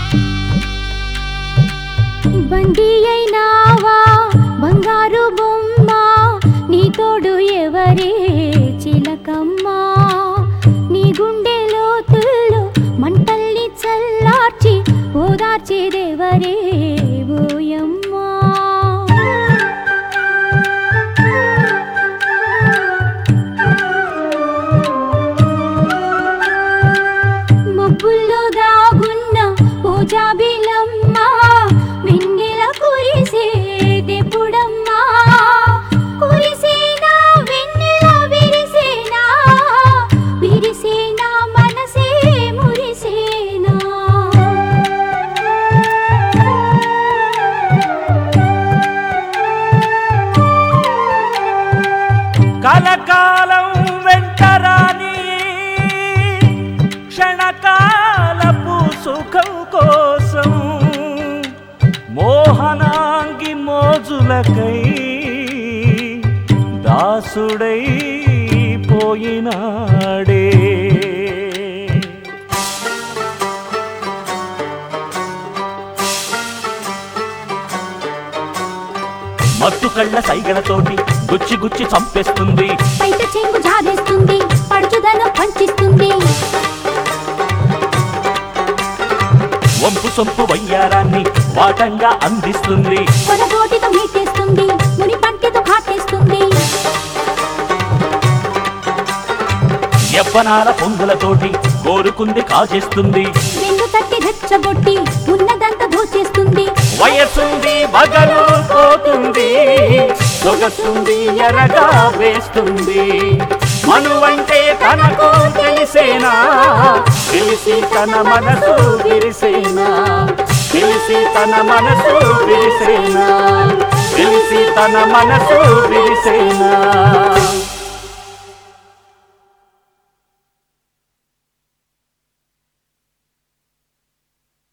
బండి అయినావా బంగారు బొమ్మ నీ తోడు ఎవరే చిలకమ్మా నీ గుండె లోతుల్లో మంటల్ని చల్లార్చి ఓదార్చేదెవరే ఓయమ్మా మబ్బుల్లో దాగున్న ఓ జాబిలమ్మ వెన్నెల కురిసేదెప్పుడమ్మా కురిసేనా వెన్నెల విరిసేనా విరిసేనా మనసే మురిసేనా కలకాలం వెంటరాని క్షణకాలపు సుఖం కోసం మోహనాంగి మోజులకై దాసుడై పోయినాడే మత్తు కళ్ళ సైగలతోటి గుచ్చి గుచ్చి చంపేస్తుంది బయట చెంగు జాగేస్తుంది పడుచుదనం పంచిస్తుంది వంపు సొంపు వయ్యారాన్ని వాటంగా అందిస్తుంది కొనగోటితో మీటేస్తుంది ముని పంటితో కాటేస్తుంది యవ్వనాల పొంగులతోటి కోరుకుంది కాజేస్తుంది వెన్ను తట్టి రెచ్చగొట్టి ఉన్నదంతా దోచేస్తుంది వయసుంది మగలు పోతుంది సొగసుంది ఎరగా వేస్తుంది మనువంటే తనకు తెలిసేనా తెలిసి తన మనసు విరిసేనా తెలిసి తన మనసు విరిసేనా తెలిసి తన మనసు విరిసేనా